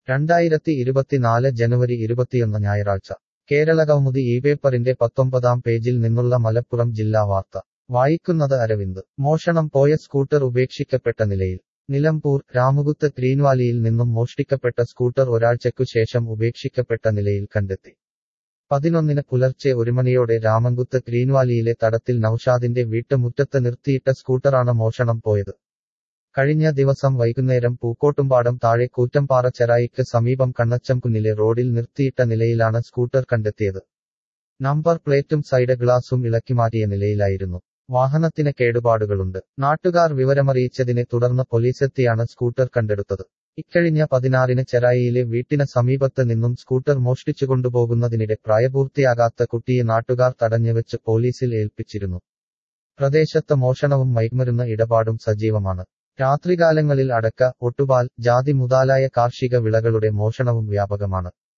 രണ്ടായിരത്തി ഇരുപത്തിനാല് ജനുവരി ഇരുപത്തിയൊന്ന് ഞായറാഴ്ച കേരളകൗമുദി ഈ പേപ്പറിന്റെ പത്തൊമ്പതാം പേജിൽ നിന്നുള്ള മലപ്പുറം ജില്ലാ വാർത്ത വായിക്കുന്നത് അരവിന്ദ് മോഷണം പോയ സ്കൂട്ടർ ഉപേക്ഷിക്കപ്പെട്ട നിലയിൽ നിലമ്പൂർ രാമുകുത്ത് ഗ്രീൻവാലിയിൽ നിന്നും മോഷ്ടിക്കപ്പെട്ട സ്കൂട്ടർ ഒരാഴ്ചയ്ക്കു ശേഷം ഉപേക്ഷിക്കപ്പെട്ട നിലയിൽ കണ്ടെത്തി പതിനൊന്നിന് പുലർച്ചെ ഒരു മണിയോടെ രാമൻകുത്ത് ഗ്രീൻവാലിയിലെ തടത്തിൽ നൌഷാദിന്റെ വീട്ടുമുറ്റത്ത് നിർത്തിയിട്ട സ്കൂട്ടറാണ് മോഷണം പോയത് കഴിഞ്ഞ ദിവസം വൈകുന്നേരം പൂക്കോട്ടുംപാടം താഴെ കൂറ്റമ്പാറ ചെറായിക്ക് സമീപം കണ്ണച്ചംകുന്നിലെ റോഡിൽ നിർത്തിയിട്ട നിലയിലാണ് സ്കൂട്ടർ കണ്ടെത്തിയത് നമ്പർ പ്ലേറ്റും സൈഡ് ഗ്ലാസും ഇളക്കിമാറ്റിയ നിലയിലായിരുന്നു വാഹനത്തിന് കേടുപാടുകളുണ്ട് നാട്ടുകാർ വിവരമറിയിച്ചതിനെ തുടർന്ന് പോലീസെത്തിയാണ് സ്കൂട്ടർ കണ്ടെടുത്തത് ഇക്കഴിഞ്ഞ പതിനാറിന് ചെറായിയിലെ വീട്ടിന് സമീപത്ത് നിന്നും സ്കൂട്ടർ മോഷ്ടിച്ചുകൊണ്ടുപോകുന്നതിനിടെ പ്രായപൂർത്തിയാകാത്ത കുട്ടിയെ നാട്ടുകാർ തടഞ്ഞുവെച്ച് പോലീസിൽ ഏൽപ്പിച്ചിരുന്നു പ്രദേശത്ത് മോഷണവും മയക്കുമരുന്ന് ഇടപാടും സജീവമാണ് രാത്രികാലങ്ങളിൽ അടക്ക ഒട്ടുപാൽ ജാതി മുതലായ കാർഷിക വിളകളുടെ മോഷണവും വ്യാപകമാണ്